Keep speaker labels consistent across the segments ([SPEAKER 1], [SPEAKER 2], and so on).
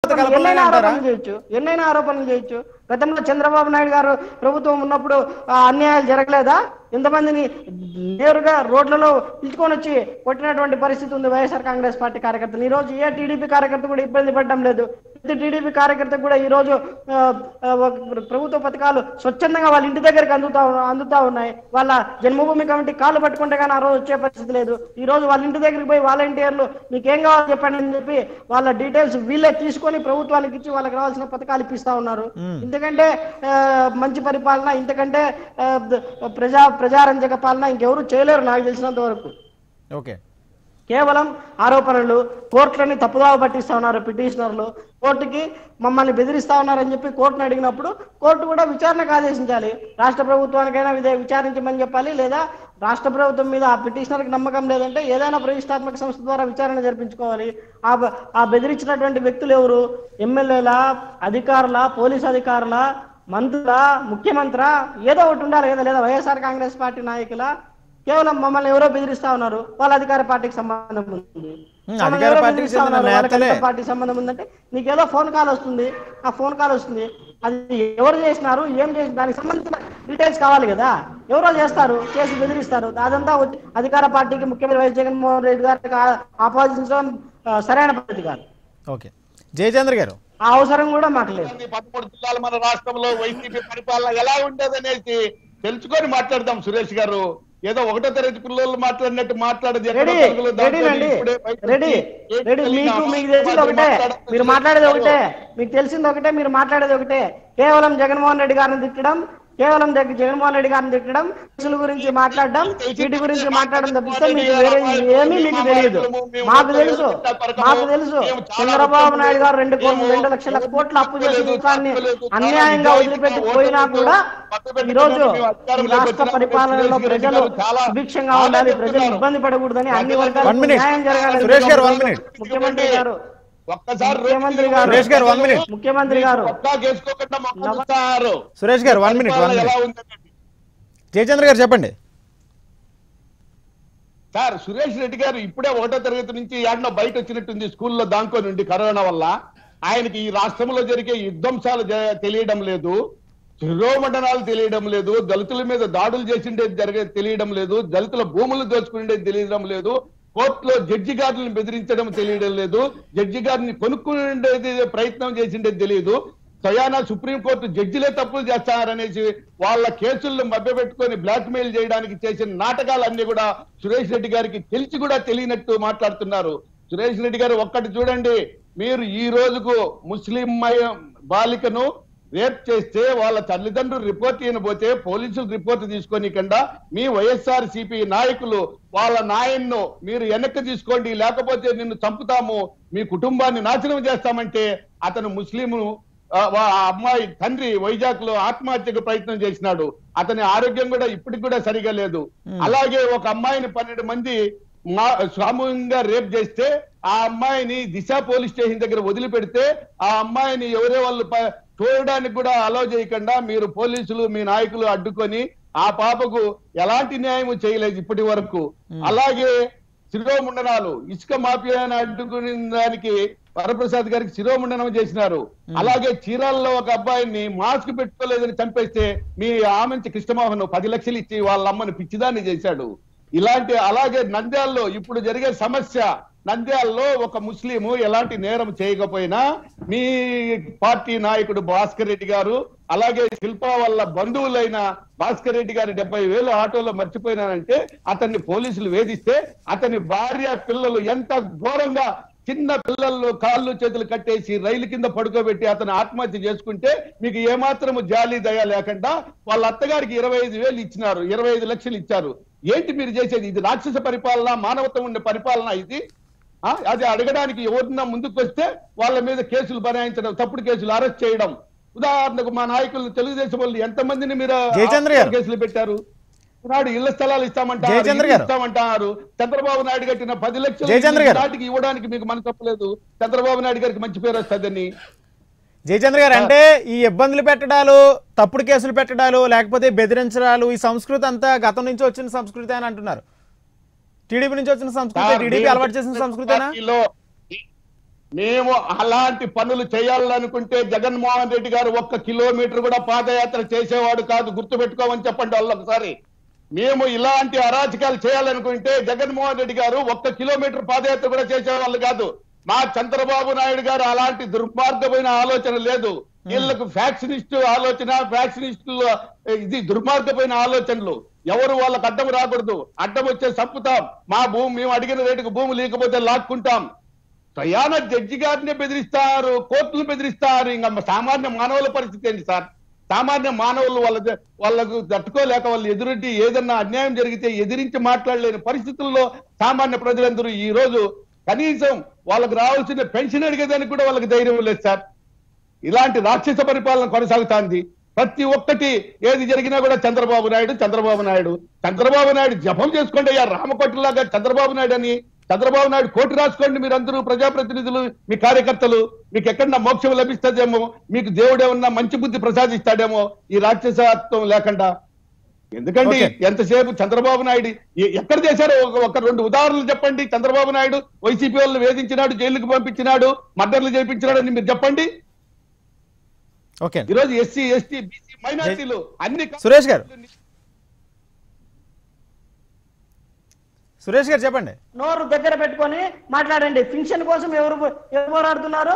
[SPEAKER 1] కలపాలని
[SPEAKER 2] ఎన్నైనా
[SPEAKER 1] అంటారా?
[SPEAKER 2] ఆరోపణలు చేయొచ్చు ఎన్నైనా ఆరోపణలు చేయొచ్చు గతంలో చంద్రబాబు నాయుడు గారు ప్రభుత్వం ఉన్నప్పుడు ఆ, అన్యాయాలు జరగలేదా ఇంతమందిని నేరుగా రోడ్లలో పిలుచుకొని వచ్చి కొట్టినటువంటి పరిస్థితి ఉంది వైఎస్ఆర్ కాంగ్రెస్ పార్టీ కార్యకర్తలు ఈ రోజు ఏ టీడీపీ కార్యకర్త కూడా ఇబ్బంది పడడం లేదు ప్రతి టీడీపీ కార్యకర్త కూడా ఈ రోజు ఆ, ఆ, ఒక ప్రభుత్వ పథకాలు స్వచ్ఛందంగా వాళ్ళ ఇంటి దగ్గరికి అందుతా అందుతా ఉన్నాయి వాళ్ళ జన్మభూమి కమిటీ కాళ్ళు పట్టుకుంటే కానీ ఆ రోజు వచ్చే పరిస్థితి లేదు ఈ రోజు వాళ్ళ ఇంటి దగ్గరికి పోయి వాలంటీర్లు మీకు ఏం కావాలో చెప్పండి అని చెప్పి వాళ్ళ డీటెయిల్స్ వీళ్ళే తీసుకొని ప్రభుత్వానికి ఇచ్చి వాళ్ళకి రావాల్సిన పథకాలు ఇప్పిస్తా ఉన్నారు ఇంతకంటే ఆ, మంచి పరిపాలన ఇంతకంటే ఆ, ద- ప్రజా ప్రజారంజక పాలన ఇంకెవరు చేయలేరు నాకు తెలిసినంత వరకు
[SPEAKER 1] ఓకే
[SPEAKER 2] కేవలం ఆరోపణలు కోర్టులని తప్పుదావ పట్టిస్తా ఉన్నారు పిటిషనర్లు కోర్టుకి మమ్మల్ని బెదిరిస్తా ఉన్నారని చెప్పి కోర్టును అడిగినప్పుడు కోర్టు కూడా విచారణకు ఆదేశించాలి రాష్ట్ర ప్రభుత్వానికైనా ఇదే విచారించమని చెప్పాలి లేదా రాష్ట్ర ప్రభుత్వం మీద ఆ పిటిషనర్కి నమ్మకం లేదంటే ఏదైనా ప్రతిష్టాత్మక సంస్థ ద్వారా విచారణ జరిపించుకోవాలి ఆ బ- ఆ బెదిరించినటువంటి వ్యక్తులు ఎవరు ఎమ్మెల్యేల అధికారుల పోలీస్ అధికారుల మంత్రుల ముఖ్యమంత్రి ఏదో ఒకటి ఉండాలి కదా లేదా వైఎస్ఆర్ కాంగ్రెస్ పార్టీ నాయకుల కేవలం మమ్మల్ని ఎవరో బెదిరిస్తా ఉన్నారు వాళ్ళ అధికార పార్టీకి సంబంధం ఉంది
[SPEAKER 1] హ్మ్,
[SPEAKER 2] మమ్మల్ని
[SPEAKER 1] అధికార
[SPEAKER 2] ఎవరో
[SPEAKER 1] పార్టీకి
[SPEAKER 2] బెదిరిస్తా
[SPEAKER 1] చెందిన
[SPEAKER 2] ఉన్నారు, వాళ్ళకి
[SPEAKER 1] నేతలే.
[SPEAKER 2] అధికార పార్టీ సంబంధం ఉందంటే నీకు ఏదో ఫోన్ కాల్ వస్తుంది ఆ ఫోన్ కాల్ వస్తుంది అది ఎవరు చేసినారు ఏం చేసి దానికి సంబంధించిన డీటెయిల్స్ కావాలి కదా ఎవరో చేస్తారు చేసి బెదిరిస్తారు అదంతా వచ్చి అధికార పార్టీకి ముఖ్యమంత్రి వైఎస్ జగన్మోహన్ రెడ్డి గారికి ఆ- ఆపాదించడం ఆ, సరైన పద్ధతి కాదు
[SPEAKER 1] ఓకే జయచంద్ర గారు
[SPEAKER 2] ఆ అవసరం కూడా మాకు లేదు
[SPEAKER 3] మంది పదమూడు జిల్లాలు మన రాష్ట్రంలో వైసీపీ పరిపాలన ఎలా ఉండేదనేసి తెలుసుకొని మాట్లాడదాం సురేష్ గారు ఏదో ఒకటో తరగతి పిల్లలు మాట్లాడినట్టు మాట్లాడదు ఎక్కడో
[SPEAKER 2] రెడీ
[SPEAKER 3] తెలుగులో దాంట్లో
[SPEAKER 2] రెడీ అండి
[SPEAKER 3] ఇప్పుడే బయటకు
[SPEAKER 2] రెడీ
[SPEAKER 3] వచ్చి ఏం
[SPEAKER 2] రెడీ
[SPEAKER 3] తెలియని
[SPEAKER 2] మీకు మీకు
[SPEAKER 3] అమాయకులు
[SPEAKER 2] తెలిసింది ఒకటే
[SPEAKER 3] మాట్లాడడం
[SPEAKER 2] మీరు మాట్లాడేది ఒకటే మీకు తెలిసింది ఒకటే మీరు మాట్లాడేది ఒకటే కేవలం జగన్మోహన్ రెడ్డి గారిని తిట్టడం కేవలం జగ- జగన్మోహన్ రెడ్డి గారిని తిట్టడం కేసుల గురించి మాట్లాడడం వీటి గురించి మాట్లాడడం తప్పిస్తే మీకు వేరే ఏమీ మీకు తెలియదు మాకు తెలుసు మాకు తెలుసు చంద్రబాబు నాయుడు గారు రెండు కోట్ల రెండు లక్షల కోట్ల అప్పు చేసిన దేశాన్ని అన్యాయంగా వదిలిపెట్టి పోయినా కూడా ఈ రోజు ఈ రాష్ట్ర పరిపాలనలో ప్రజలు సుభిక్షంగా ఉండాలి ప్రజలు ఇబ్బంది పడకూడదని అన్ని
[SPEAKER 1] One
[SPEAKER 2] వర్గాలకు
[SPEAKER 1] minute.
[SPEAKER 2] న్యాయం జరగాలని
[SPEAKER 1] సురేష్ గారు, one minute.
[SPEAKER 2] ముఖ్యమంత్రి గారు
[SPEAKER 3] ఒక్కసారి
[SPEAKER 2] ముఖ్యమంత్రి గారు
[SPEAKER 1] సురేష్ గారు, one minute.
[SPEAKER 2] ముఖ్యమంత్రి గారు
[SPEAKER 3] పక్కా చేసుకోకుండా మొక్కలు చూస్తారు.
[SPEAKER 1] సురేష్ గారు వన్ మినిట్ వన్
[SPEAKER 3] పరిపాలన ఎలా
[SPEAKER 1] మినిట్
[SPEAKER 3] ఉందనేది.
[SPEAKER 1] జయచంద్ర గారు చెప్పండి
[SPEAKER 3] సార్ సురేష్ రెడ్డి గారు ఇప్పుడే ఒకటో తరగతి నుంచి ఏడనో బయట వచ్చినట్టుంది స్కూల్లో దాంకో నుండి కరోనా వల్ల ఆయనకి ఈ రాష్ట్రంలో జరిగే యుద్ధంశాలు జ- తెలియడం లేదు శిరోమండనాలు తెలియడం లేదు దళితుల మీద దాడులు చేసిండేది జరిగే తెలియడం లేదు దళితుల భూములు దోచుకునేది తెలియడం లేదు కోర్టులో జడ్జి గారిని బెదిరించడం తెలియడం లేదు జడ్జి గారిని కొనుక్కునేది ప్రయత్నం చేసిండేది తెలియదు స్వయానా సుప్రీంకోర్టు జడ్జిలే తప్పులు చేస్తారనేసి వాళ్ళ కేసులను మభ్యపెట్టుకొని బ్లాక్ మెయిల్ చేయడానికి చేసిన నాటకాలన్నీ కూడా సురేష్ రెడ్డి గారికి తెలిసి కూడా తెలియనట్టు మాట్లాడుతున్నారు సురేష్ రెడ్డి గారు ఒక్కటి చూడండి మీరు ఈ రోజుకు ముస్లిం మయ- బాలికను రేప్ చేస్తే వాళ్ళ తల్లిదండ్రులు రిపోర్ట్ ఇవ్వకపోతే పోలీసులు రిపోర్ట్ తీసుకొనికుండా మీ వైఎస్ఆర్ సిపి నాయకులు వాళ్ళ నాయన్ను మీరు వెనక్కి తీసుకోండి లేకపోతే నిన్ను చంపుతాము మీ కుటుంబాన్ని నాశనం చేస్తామంటే అతను ముస్లింను ఆ, వా- ఆ అమ్మాయి తండ్రి వైజాగ్ లో ఆత్మహత్యకు ప్రయత్నం చేసినాడు అతని ఆరోగ్యం కూడా ఇప్పటికి కూడా సరిగా లేదు అలాగే ఒక అమ్మాయిని పన్నెండు మంది మా సామూహికంగా రేప్ చేస్తే ఆ అమ్మాయిని దిశ పోలీస్ స్టేషన్ దగ్గర వదిలిపెడితే ఆ అమ్మాయిని ఎవరే వాళ్ళు ప- చూడడానికి కూడా అలో చేయకుండా మీరు పోలీసులు మీ నాయకులు అడ్డుకొని ఆ పాపకు ఎలాంటి న్యాయం చేయలేదు ఇప్పటి వరకు అలాగే శిరోముండనాలు ఇసుక మాఫియాని అడ్డుకునే దానికి వరప్రసాద్ గారికి శిరోముండనం చేసినారు అలాగే చీరాల్లో ఒక అబ్బాయిని మాస్క్ పెట్టుకోలేదని చంపేస్తే మీ ఆమెంచి కృష్ణమోహన్ పది లక్షలు ఇచ్చి వాళ్ళ అమ్మని పిచ్చిదాన్ని చేశాడు ఇలాంటి అలాగే నంద్యాల్లో ఇప్పుడు జరిగే సమస్య నంద్యాల్లో ఒక ముస్లిము ఎలాంటి నేరం చేయకపోయినా మీ పార్టీ నాయకుడు భాస్కర్ రెడ్డి గారు అలాగే శిల్ప వాళ్ళ బంధువులైన భాస్కర్ రెడ్డి గారి డెబ్బై వేలు ఆటోలో మర్చిపోయినారంటే అతన్ని పోలీసులు వేధిస్తే అతని భార్య పిల్లలు ఎంత ఘోరంగా చిన్న పిల్లలు కాళ్ళు చేతులు కట్టేసి రైలు కింద పడుకోబెట్టి అతను ఆత్మహత్య చేసుకుంటే మీకు ఏమాత్రము జాలి దయ లేకుండా వాళ్ళ అత్తగారికి ఇరవై ఐదు వేలు ఇచ్చినారు ఇరవై ఐదు లక్షలు ఇచ్చారు ఏంటి మీరు చేసేది ఇది రాక్షస పరిపాలన మానవత్వం ఉండే పరిపాలన ఇది ఆ, అది అడగడానికి ఎవరినా ముందుకు వస్తే వాళ్ళ మీద కేసులు బనాయించడం తప్పుడు కేసులు అరెస్ట్ చేయడం ఉదాహరణకు మా నాయకులు తెలుగుదేశం వాళ్ళు ఎంతమందిని మీరు
[SPEAKER 1] జయచంద్ర గారు.
[SPEAKER 3] కేసులు పెట్టారు ఈనాడు ఇళ్ల స్థలాలు ఇస్తామంటారు
[SPEAKER 1] జయచంద్ర
[SPEAKER 3] ఇల్లు
[SPEAKER 1] గారు.
[SPEAKER 3] ఇస్తామంటారు చంద్రబాబు నాయుడు కట్టిన పది లక్షలు
[SPEAKER 1] జయచంద్ర గారు.
[SPEAKER 3] నాటికి ఇవ్వడానికి మీకు మనసు తప్పలేదు చంద్రబాబు నాయుడు గారికి మంచి పేరు వస్తుందని
[SPEAKER 1] జయచంద్ర గారు అంటే ఈ ఇబ్బందులు పెట్టడాలు తప్పుడు కేసులు పెట్టడాలు లేకపోతే బెదిరించడాలు ఈ సంస్కృతి అంతా గతం నుంచి వచ్చిన సంస్కృతి అని అంటున్నారు టీడీపీ నుంచి వచ్చిన సంస్కృతి
[SPEAKER 3] సార్,
[SPEAKER 1] టీడీపీ
[SPEAKER 3] మీరు
[SPEAKER 1] అలవాటు చేసిన సంస్కృతేనా
[SPEAKER 3] పార్టీలో మేము అలాంటి పనులు చేయాలనుకుంటే జగన్మోహన్ రెడ్డి గారు ఒక్క కిలోమీటర్ కూడా పాదయాత్ర చేసేవాడు కాదు గుర్తుపెట్టుకోమని చెప్పండి వాళ్ళు ఒకసారి మేము ఇలాంటి అరాచకాలు చేయాలనుకుంటే జగన్మోహన్ రెడ్డి గారు ఒక్క కిలోమీటర్ పాదయాత్ర కూడా చేసేవాళ్ళు కాదు మా చంద్రబాబు నాయుడు గారు అలాంటి దుర్మార్గమైన ఆలోచన లేదు వీళ్ళకు ఫ్యాక్షనిస్ట్ ఆలోచన ఫ్యాక్షనిస్టుల ఇది దుర్మార్గమైన ఆలోచనలు ఎవరు వాళ్ళకి అడ్డం రాకూడదు అడ్డం వచ్చే సంపుతాం మా భూమి మేము అడిగిన రేటుకు భూమి లేకపోతే లాక్కుంటాం ప్రయాణ జడ్జి గారిని బెదిరిస్తారు కోర్టులు బెదిరిస్తారు ఇంకా సామాన్య మానవుల పరిస్థితి ఏంటి సార్ సామాన్య మానవులు వాళ్ళ వాళ్ళకు తట్టుకోలేక వాళ్ళు ఎదురెడ్డి ఏదన్నా అన్యాయం జరిగితే ఎదిరించి మాట్లాడలేని పరిస్థితుల్లో సామాన్య ప్రజలందరూ ఈ రోజు కనీసం వాళ్ళకు రావాల్సిన పెన్షన్ అడిగేదానికి కూడా వాళ్ళకి ధైర్యం లేదు సార్ ఇలాంటి రాక్షస పరిపాలన కొనసాగుతాంది ప్రతి ఒక్కటి ఏది జరిగినా కూడా చంద్రబాబు నాయుడు చంద్రబాబు నాయుడు చంద్రబాబు నాయుడు జపం చేసుకోండి అయ్యా రామకోటిలాగా చంద్రబాబు నాయుడు అని చంద్రబాబు నాయుడు కోటి రాసుకోండి మీరందరూ ప్రజాప్రతినిధులు మీ కార్యకర్తలు మీకు ఎక్కడన్నా మోక్షం లభిస్తుందేమో మీకు దేవుడు ఏమన్నా మంచి బుద్ధి ప్రసాదిస్తాడేమో ఈ రాక్షసత్వం లేకుండా ఎందుకండి
[SPEAKER 1] Okay.
[SPEAKER 3] ఎంతసేపు చంద్రబాబు నాయుడు ఎ- ఎక్కడ చేశారో ఒక- ఒక రెండు ఉదాహరణలు చెప్పండి చంద్రబాబు నాయుడు వైసీపీ వాళ్ళని వేధించినాడు జైలుకు పంపించినాడు మర్డర్లు చేయించినాడు అని మీరు చెప్పండి
[SPEAKER 1] ఓకే
[SPEAKER 3] ఈ రోజు ఎస్సీ ఎస్టీ బీసీ మైనార్టీలు అన్ని
[SPEAKER 1] సురేష్ గారు. సురేష్ గారు చెప్పండి
[SPEAKER 2] నోరు దగ్గర పెట్టుకొని మాట్లాడండి ఫింక్షన్ కోసం ఎవరు ఎవరు పోరాడుతున్నారు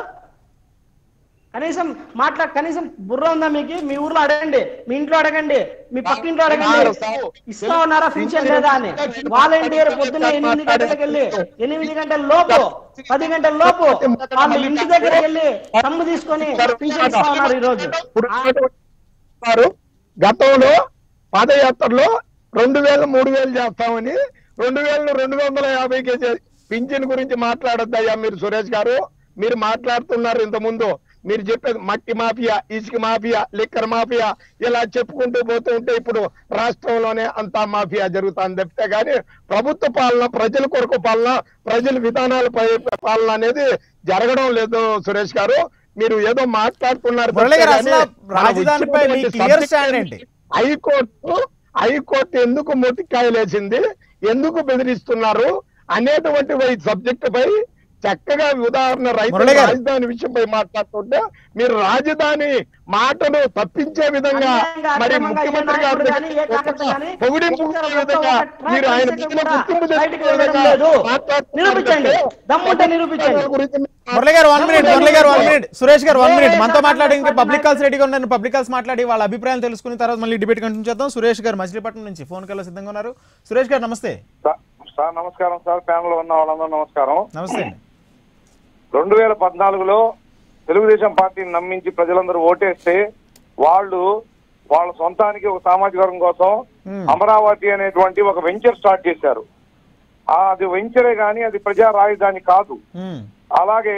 [SPEAKER 2] కనీసం మాట్లా కనీసం బుర్ర ఉందా మీకు మీ ఊర్లో అడగండి మీ ఇంట్లో అడగండి మీ పక్కింట్లో అడగండి ఇస్తా ఉన్నారా ఫింక్షన్ లేదా అని వాలంటీర్ పొద్దున్న ఎనిమిది గంటలకు వెళ్ళి ఎనిమిది గంటల లోపు పది గంటల లోపు వాళ్ళు ఇంటి దగ్గరికి వెళ్ళి తమ్ము తీసుకొని ఫింక్షన్ ఇస్తా ఉన్నారు ఈ రోజు
[SPEAKER 4] ఇప్పుడు వారు గతంలో పాదయాత్రలో రెండు వేలు మూడు వేలు చేస్తామని రెండు వేలను రెండు వందల యాభైకే చే- పింఛన్ గురించి మాట్లాడొద్దయ్యా మీరు సురేష్ గారు మీరు మాట్లాడుతున్నారు ఇంత ముందు మీరు చెప్పేది మట్టి మాఫియా ఇసుక మాఫియా లిక్కర్ మాఫియా ఇలా చెప్పుకుంటూ పోతూ ఉంటే ఇప్పుడు రాష్ట్రంలోనే అంతా మాఫియా జరుగుతుంది తప్పితే కానీ ప్రభుత్వ పాలన ప్రజల కొరకు పాలన ప్రజల విధానాల పాలన అనేది జరగడం లేదు సురేష్ గారు మీరు ఏదో మాట్లాడుతున్నారు
[SPEAKER 1] మురళి గారు,
[SPEAKER 4] తప్పితే
[SPEAKER 1] అసలు
[SPEAKER 4] కానీ మనం
[SPEAKER 1] రాజధానిపై మీ
[SPEAKER 4] ఇచ్చినటువంటి
[SPEAKER 1] clear
[SPEAKER 4] subject
[SPEAKER 1] stand ఏంటి?
[SPEAKER 4] హైకోర్టు హైకోర్టు ఎందుకు మొట్టికాయలేసింది ఎందుకు బెదిరిస్తున్నారు అనేటువంటి సబ్జెక్ట్ పై చక్కగా ఉదాహరణ రైతు
[SPEAKER 1] మురళి గారు.
[SPEAKER 4] రాజధాని విషయంపై మాట్లాడుతుంటే మీరు రాజధాని మాటను తప్పించే విధంగా
[SPEAKER 2] అన్యాయంగా,
[SPEAKER 4] మరి
[SPEAKER 2] అక్రమంగా ఏ
[SPEAKER 4] ముఖ్యమంత్రి గారి
[SPEAKER 2] నాయకుడు కానీ, ఏ
[SPEAKER 4] దగ్గర
[SPEAKER 2] కార్యకర్త కానీ
[SPEAKER 4] పొగిడింపు
[SPEAKER 2] ఒక్క
[SPEAKER 4] విధంగా
[SPEAKER 2] ఒక్క
[SPEAKER 4] మీరు ఆయన
[SPEAKER 2] ట్రాక్
[SPEAKER 4] మీద
[SPEAKER 2] కూడా
[SPEAKER 4] గుర్తింపు
[SPEAKER 2] బయటికి
[SPEAKER 4] తెచ్చుకునే
[SPEAKER 2] వెళ్ళడం
[SPEAKER 4] విధంగా
[SPEAKER 2] లేదు.
[SPEAKER 4] మాట్లాడుతున్నారు
[SPEAKER 2] నిరూపించండి.
[SPEAKER 4] అంటే
[SPEAKER 2] దమ్ముంటే నిరూపించండి.
[SPEAKER 4] దాని గురించి మీరు
[SPEAKER 1] మురళి గారు వన్ మినిట్ మురళి గారు వన్ మినిట్ సురేష్ గారు వన్
[SPEAKER 2] ఏ
[SPEAKER 1] మినిట్ మనతో
[SPEAKER 2] ఏ
[SPEAKER 1] మాట్లాడి ఇంకా
[SPEAKER 2] కాంగ్రెస్
[SPEAKER 1] పబ్లిక్ కాల్స్
[SPEAKER 2] పార్టీ
[SPEAKER 1] రెడీగా ఉన్నారు పబ్లిక్ కాల్స్ మాట్లాడి వాళ్ళ అభిప్రాయాలు తెలుసుకున్న తర్వాత మళ్ళీ డిబేట్ కంటిన్యూ చేద్దాం సురేష్ గారు మచిలీపట్నం నుంచి ఫోన్ కాల్ సిద్ధంగా ఉన్నారు సురేష్ గారు నమస్తే
[SPEAKER 5] సార్ సార్ నమస్కారం సార్ ప్యానల్ లో ఉన్న వాళ్ళందరూ నమస్కారం
[SPEAKER 1] నమస్తే అండి
[SPEAKER 5] రెండు వేల పద్నాలుగులో తెలుగుదేశం పార్టీని నమ్మించి ప్రజలందరూ ఓటేస్తే వాళ్ళు వాళ్ళ సొంతానికి ఒక సామాజిక వర్గం కోసం
[SPEAKER 1] Hmm.
[SPEAKER 5] అమరావతి అనేటువంటి ఒక వెంచర్ స్టార్ట్ చేశారు ఆ, అది వెంచరే గాని అది ప్రజా రాజధాని కాదు
[SPEAKER 1] ఉమ్,
[SPEAKER 5] అలాగే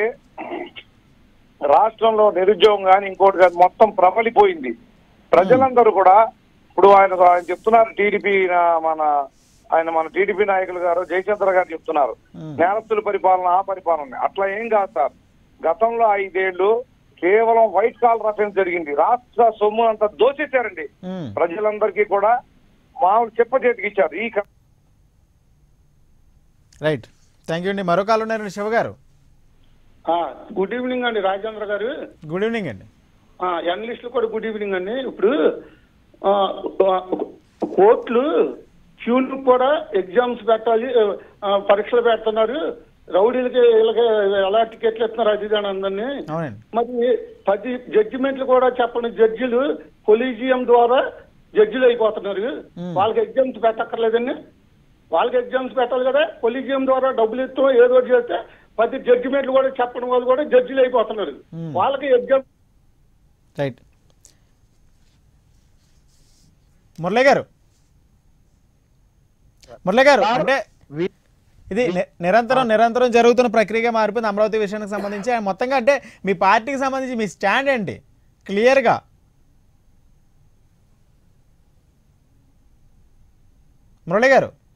[SPEAKER 5] రాష్ట్రంలో నిరుద్యోగం కానీ ఇంకోటి కానీ మొత్తం ప్రబలిపోయింది ప్రజలందరూ కూడా ఇప్పుడు ఆయన ఆయన చెప్తున్నారు టీడీపీ మన ఆయన మన టీడీపీ నాయకులు గారు జయచంద్ర గారు చెప్తున్నారు
[SPEAKER 1] ఉమ్.
[SPEAKER 5] నేరస్తుల పరిపాలన ఆ పరిపాలన అట్లా ఏం కాదు సార్ గతంలో ఐదేళ్లు కేవలం వైట్ కాలర్ అఫెన్స్ జరిగింది రాష్ట్ర సొమ్ము అంతా దోచేశారండి
[SPEAKER 1] ఉమ్.
[SPEAKER 5] ప్రజలందరికీ కూడా మామూలు చెప్ప చేతికి ఇచ్చారు ఈ క-
[SPEAKER 1] రైట్ థ్యాంక్ యూ అండి మరో కాల్ ఉన్నారు శివ గారు
[SPEAKER 6] గుడ్ ఈవినింగ్ అండి రాజేంద్ర గారు
[SPEAKER 1] గుడ్ ఈవినింగ్ అండి
[SPEAKER 6] జర్నలిస్టులు కూడా గుడ్ ఈవినింగ్ అండి ఇప్పుడు ఆ, ఆ, కోర్టులు క్యూలు కూడా ఎగ్జామ్స్ పెట్టాలి ఆ, పరీక్షలు పెడుతున్నారు రౌడీలకి వీళ్ళకి ఎలా టికెట్లు ఇస్తున్నారు అది ఇది అని అందరినీ
[SPEAKER 1] అవునండి
[SPEAKER 6] మరి పది జడ్జిమెంట్లు కూడా చెప్పని జడ్జిలు కొలీజియం ద్వారా జడ్జిలు అయిపోతున్నారు వాళ్ళకి ఎగ్జామ్స్ పెట్టక్కర్లేదండి వాళ్ళకి ఎగ్జామ్స్ పెట్టాలి కదా కొలీజియం ద్వారా డబ్బులు ఇస్తాం ఏదో ఒకటి చేస్తే పది జడ్జిమెంట్లు కూడా చెప్పడం వాళ్ళు కూడా జడ్జిలు అయిపోతున్నారు వాళ్ళకి ఎగ్జామ్
[SPEAKER 1] రైట్ మురళి గారు మురళి గారు అంటే ఇది ని- నిరంతరం నిరంతరం జరుగుతున్న ప్రక్రియగా మారిపోయింది అమరావతి విషయానికి సంబంధించి ఆయన మొత్తంగా అంటే మీ పార్టీకి సంబంధించి మీ స్టాండ్ ఏంటి క్లియర్గా మురళి గారు